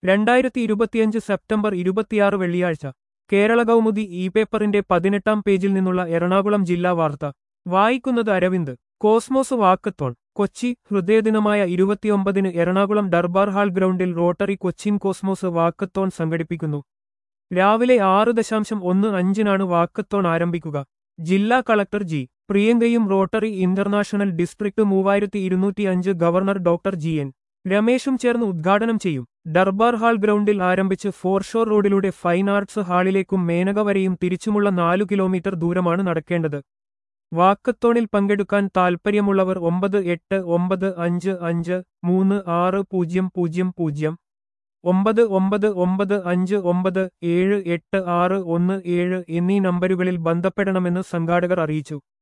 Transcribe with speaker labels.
Speaker 1: രണ്ടായിരത്തി ഇരുപത്തിയഞ്ച് സെപ്റ്റംബർ ഇരുപത്തിയാറ് വെള്ളിയാഴ്ച കേരള കൗമുദി ഇ പേപ്പറിന്റെ പതിനെട്ടാം പേജിൽ നിന്നുള്ള എറണാകുളം ജില്ലാ വാർത്ത വായിക്കുന്നത് അരവിന്ദ് കോസ്മോസ് വാക്കത്തോൺ കൊച്ചി ഹൃദയദിനമായ ഇരുപത്തിയൊമ്പതിന് എറണാകുളം ദർബാർ ഹാൾ ഗ്രൗണ്ടിൽ റോട്ടറി കൊച്ചിൻ കോസ്മോസ് വാക്കത്തോൺ സംഘടിപ്പിക്കുന്നു രാവിലെ ആറ് ദശാംശം ഒന്ന് അഞ്ചിനാണ് വാക്കത്തോൺ ആരംഭിക്കുക ജില്ലാ കളക്ടർ ജി പ്രിയങ്കയും റോട്ടറി ഇന്റർനാഷണൽ ഡിസ്ട്രിക്ട് മൂവായിരത്തി ഇരുന്നൂറ്റി അഞ്ച് ഗവർണർ ഡോക്ടർ ജി എൻ രമേശും ചേർന്ന് ഉദ്ഘാടനം ചെയ്യും ദർബാർ ഹാൾ ഗ്രൗണ്ടിൽ ആരംഭിച്ച് ഫോർഷോർ റോഡിലൂടെ ഫൈൻ ആർട്സ് ഹാളിലേക്കും മേനക വരെയും തിരിച്ചുമുള്ള നാലു കിലോമീറ്റർ ദൂരമാണ് നടക്കേണ്ടത് വാക്കത്തോണിൽ പങ്കെടുക്കാൻ താൽപ്പര്യമുള്ളവർ ഒമ്പത് എട്ട് ഒമ്പത് അഞ്ച് അഞ്ച് മൂന്ന് ആറ് പൂജ്യം പൂജ്യം പൂജ്യം ഒമ്പത് ഒമ്പത് ഒമ്പത് അഞ്ച് ഒമ്പത് ഏഴ് എട്ട് ആറ് ഒന്ന് ഏഴ് എന്നീ നമ്പരുകളിൽ ബന്ധപ്പെടണമെന്ന് സംഘാടകർ അറിയിച്ചു